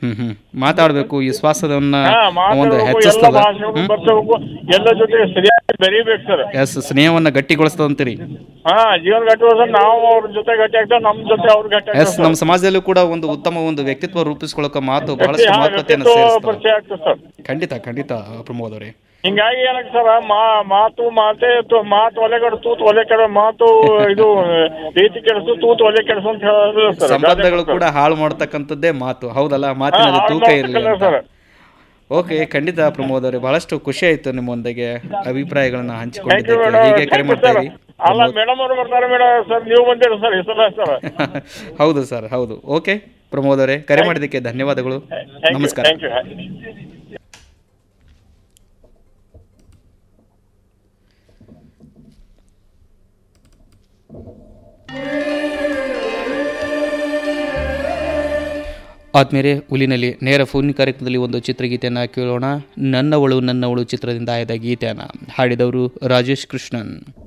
ಹ್ಮ್ ಹ್ಮ್ ಮಾತಾಡಬೇಕು ಈ ಶ್ವಾಸವನ್ನ ಹಾ ಒಂದು ಮಾತಾಡ್ಬೇಕು ಎಲ್ಲ ಹೆಚ್ಚಿಸ್ತದ ಭಾಷೆಗಳು ಬರ್ಸಬೇಕು ಎಲ್ಲ ಜೊತೆ ಸರಿಯಾಗಿ ಬೆರೀಬೇಕು ಸರ್ ಎಸ್ ಸ್ನೇಹವನ್ನ ಗಟ್ಟಿಗೊಳಿಸ್ತದ ಅಂತೀರಿ ಹಾ ಜೀವನ ಗಟ್ಟಿ ಹೋದ್ರೆ ನಾವು ಅವ್ರ ಜೊತೆ ಗಟ್ಟಿ ಆಗ್ತೇವೆ ನಮ್ಮ ಜೊತೆ ಅವ್ರ ಗಟ್ಟಿ ಎಸ್ ನಮ್ಮ ಸಮಾಜದಲ್ಲೂ ಕೂಡ ಒಂದು ಉತ್ತಮ ಒಂದು ವ್ಯಕ್ತಿತ್ವ ರೂಪಿಸ್ಕೊಳ್ಳೋಕೆ ಮಾತು ಬಹಳಷ್ಟು ಹಾ, ಮಹತ್ವತೆಯನ್ನು ವ್ಯಕ್ತಿತ್ವ ಸೇರಿಸ್ತದೆ ಪರಿಚಯ ಆಗ್ತದೆ ಸರ್ ಖಂಡಿತ ಖಂಡಿತ ಪ್ರಮೋದ್ ಅವರೇ ಹಿಂಗಾಗಿ ಏನಕ್ಕೆ ಸರ್ ಮಾ ಮಾತು ಮಾತೆ ತು- ಮಾತು ಒಲೆಗಡು ತೂತು ಒಲೆ ಕೆಡ ಮಾತು ಇದು ರೀತಿ ಕೆಡಿಸು ತೂತು ಒಲೆ ಕೆಡಿಸು ಅಂತ ಹೇಳೋದು ಸರ್ ಸಂಬಂಧಗಳು ಕೂಡ ಹಾಳು ಮಾಡ್ತಕ್ಕಂಥದ್ದೇ ಮಾತು ಹೌದಲ್ಲ ಮಾತಿನಲ್ಲಿ ತೂಕ ಇರಲಿ ಅಂತ ಸರ್ ಓಕೆ ಖಂಡಿತ ಪ್ರಮೋದ್ ಅವರೇ ಬಹಳಷ್ಟು ಖುಷಿ ಆಯ್ತು ನಿಮ್ಮೊಂದಿಗೆ ಅಭಿಪ್ರಾಯಗಳನ್ನ ಥ್ಯಾಂಕ್ ಯು ಹಂಚಿಕೊಂಡಿದ್ದಕ್ಕೆ ಮೇಡಮ್ ಹೀಗೆ ಕರೆ ಮಾಡ್ತಾ ಇರಿ ಅಲ್ಲ ಮೇಡಮ್ ಅವರು ಬರ್ತಾರೆ ಮೇಡಮ್ ಸರ್ ನೀವು ಬಂದಿರಿ ಸರ್ ಈ ಸಲ ಸರ್ ಹೌದು ಸರ್ ಹೌದು ಓಕೆ ಪ್ರಮೋದ್ ಅವರೇ ಕರೆ ಮಾಡಿದ್ದಕ್ಕೆ ಧನ್ಯವಾದಗಳು ನಮಸ್ಕಾರ ಥ್ಯಾಂಕ್ ಯು ಆದ್ಮೇಲೆ ಹುಲಿನಲ್ಲಿ ನೇರ ಫೋನ್ ಕಾರ್ಯಕ್ರಮದಲ್ಲಿ ಒಂದು ಚಿತ್ರಗೀತೆಯನ್ನು ಕೇಳೋಣ ನನ್ನವಳು ನನ್ನವಳು ಚಿತ್ರದಿಂದ ಆಯ್ದ ಗೀತೆಯನ್ನು ಹಾಡಿದವರು ರಾಜೇಶ್ ಕೃಷ್ಣನ್